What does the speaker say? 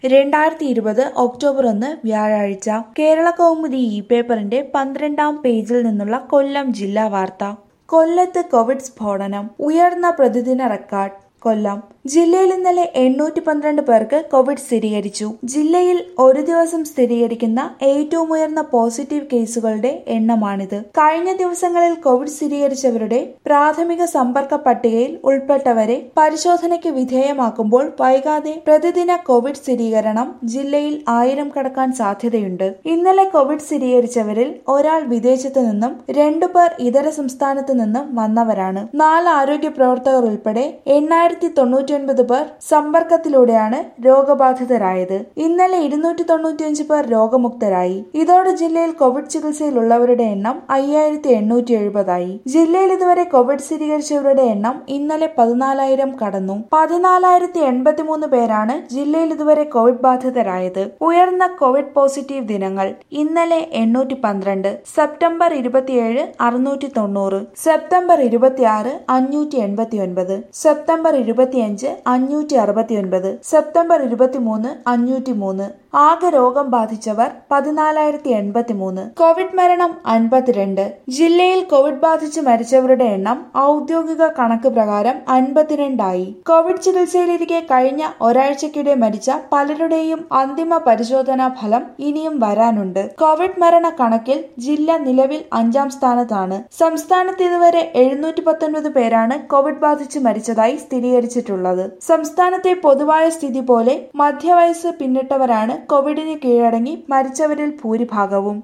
രണ്ടായിരത്തി ഇരുപത് ഒക്ടോബർ ഒന്ന് വ്യാഴാഴ്ച കേരള കൗമുദി ഇ പേപ്പറിന്റെ പന്ത്രണ്ടാം പേജിൽ നിന്നുള്ള കൊല്ലം ജില്ലാ വാർത്ത കൊല്ലത്ത് കോവിഡ് സ്ഫോടനം ഉയർന്ന പ്രതിദിന റെക്കോർഡ് കൊല്ലം ജില്ലയിൽ ഇന്നലെ എണ്ണൂറ്റി പന്ത്രണ്ട് പേർക്ക് കോവിഡ് സ്ഥിരീകരിച്ചു ജില്ലയിൽ ഒരു ദിവസം സ്ഥിരീകരിക്കുന്ന ഏറ്റവും ഉയർന്ന പോസിറ്റീവ് കേസുകളുടെ എണ്ണമാണിത് കഴിഞ്ഞ ദിവസങ്ങളിൽ കോവിഡ് സ്ഥിരീകരിച്ചവരുടെ പ്രാഥമിക സമ്പർക്ക പട്ടികയിൽ ഉൾപ്പെട്ടവരെ പരിശോധനയ്ക്ക് വിധേയമാക്കുമ്പോൾ വൈകാതെ പ്രതിദിന കോവിഡ് സ്ഥിരീകരണം ജില്ലയിൽ ആയിരം കടക്കാൻ സാധ്യതയുണ്ട് ഇന്നലെ കോവിഡ് സ്ഥിരീകരിച്ചവരിൽ ഒരാൾ വിദേശത്ത് നിന്നും രണ്ടു പേർ ഇതര സംസ്ഥാനത്ത് നിന്നും വന്നവരാണ് നാല് ആരോഗ്യ പ്രവർത്തകർ ഉൾപ്പെടെ എണ്ണായിരത്തി തൊണ്ണൂറ്റിയൊൻപത് പേർ സമ്പർക്കത്തിലൂടെയാണ് രോഗബാധിതരായത് ഇന്നലെ ഇരുന്നൂറ്റി തൊണ്ണൂറ്റിയഞ്ച് പേർ രോഗമുക്തരായി ഇതോടെ ജില്ലയിൽ കോവിഡ് ചികിത്സയിലുള്ളവരുടെ എണ്ണം അയ്യായിരത്തി എണ്ണൂറ്റി എഴുപതായി ജില്ലയിൽ ഇതുവരെ കോവിഡ് സ്ഥിരീകരിച്ചവരുടെ എണ്ണം ഇന്നലെ പതിനാലായിരം കടന്നു പതിനാലായിരത്തി എൺപത്തിമൂന്ന് പേരാണ് ജില്ലയിൽ ഇതുവരെ കോവിഡ് ബാധിതരായത് ഉയർന്ന കോവിഡ് പോസിറ്റീവ് ദിനങ്ങൾ ഇന്നലെ എണ്ണൂറ്റി പന്ത്രണ്ട് സെപ്റ്റംബർ ഇരുപത്തിയേഴ് അറുന്നൂറ്റി തൊണ്ണൂറ് സെപ്റ്റംബർ ഇരുപത്തിയാറ് അഞ്ഞൂറ്റി എൺപത്തി ഒൻപത് സെപ്റ്റംബർ ഇരുപത്തിയഞ്ച് അഞ്ഞൂറ്റി അറുപത്തി ഒൻപത് സെപ്റ്റംബർ ഇരുപത്തിമൂന്ന് അഞ്ഞൂറ്റി മൂന്ന് ആകെ രോഗം ബാധിച്ചവർ പതിനാലായിരത്തി എൺപത്തി മൂന്ന് കോവിഡ് മരണം അൻപത്തിരണ്ട് ജില്ലയിൽ കോവിഡ് ബാധിച്ച് മരിച്ചവരുടെ എണ്ണം ഔദ്യോഗിക കണക്ക് പ്രകാരം അൻപത്തിരണ്ടായി കോവിഡ് ചികിത്സയിലിരിക്കെ കഴിഞ്ഞ ഒരാഴ്ചക്കിടെ മരിച്ച പലരുടെയും അന്തിമ പരിശോധനാ ഫലം ഇനിയും വരാനുണ്ട് കോവിഡ് മരണ കണക്കിൽ ജില്ല നിലവിൽ അഞ്ചാം സ്ഥാനത്താണ് സംസ്ഥാനത്ത് ഇതുവരെ എഴുന്നൂറ്റി പത്തൊൻപത് പേരാണ് കോവിഡ് ബാധിച്ച് മരിച്ചതായി സ്ഥിരീകരിച്ചിട്ടുള്ളത് സംസ്ഥാനത്തെ പൊതുവായ സ്ഥിതി പോലെ മധ്യവയസ്സ് പിന്നിട്ടവരാണ് കോവിഡിന് കീഴടങ്ങി മരിച്ചവരിൽ ഭൂരിഭാഗവും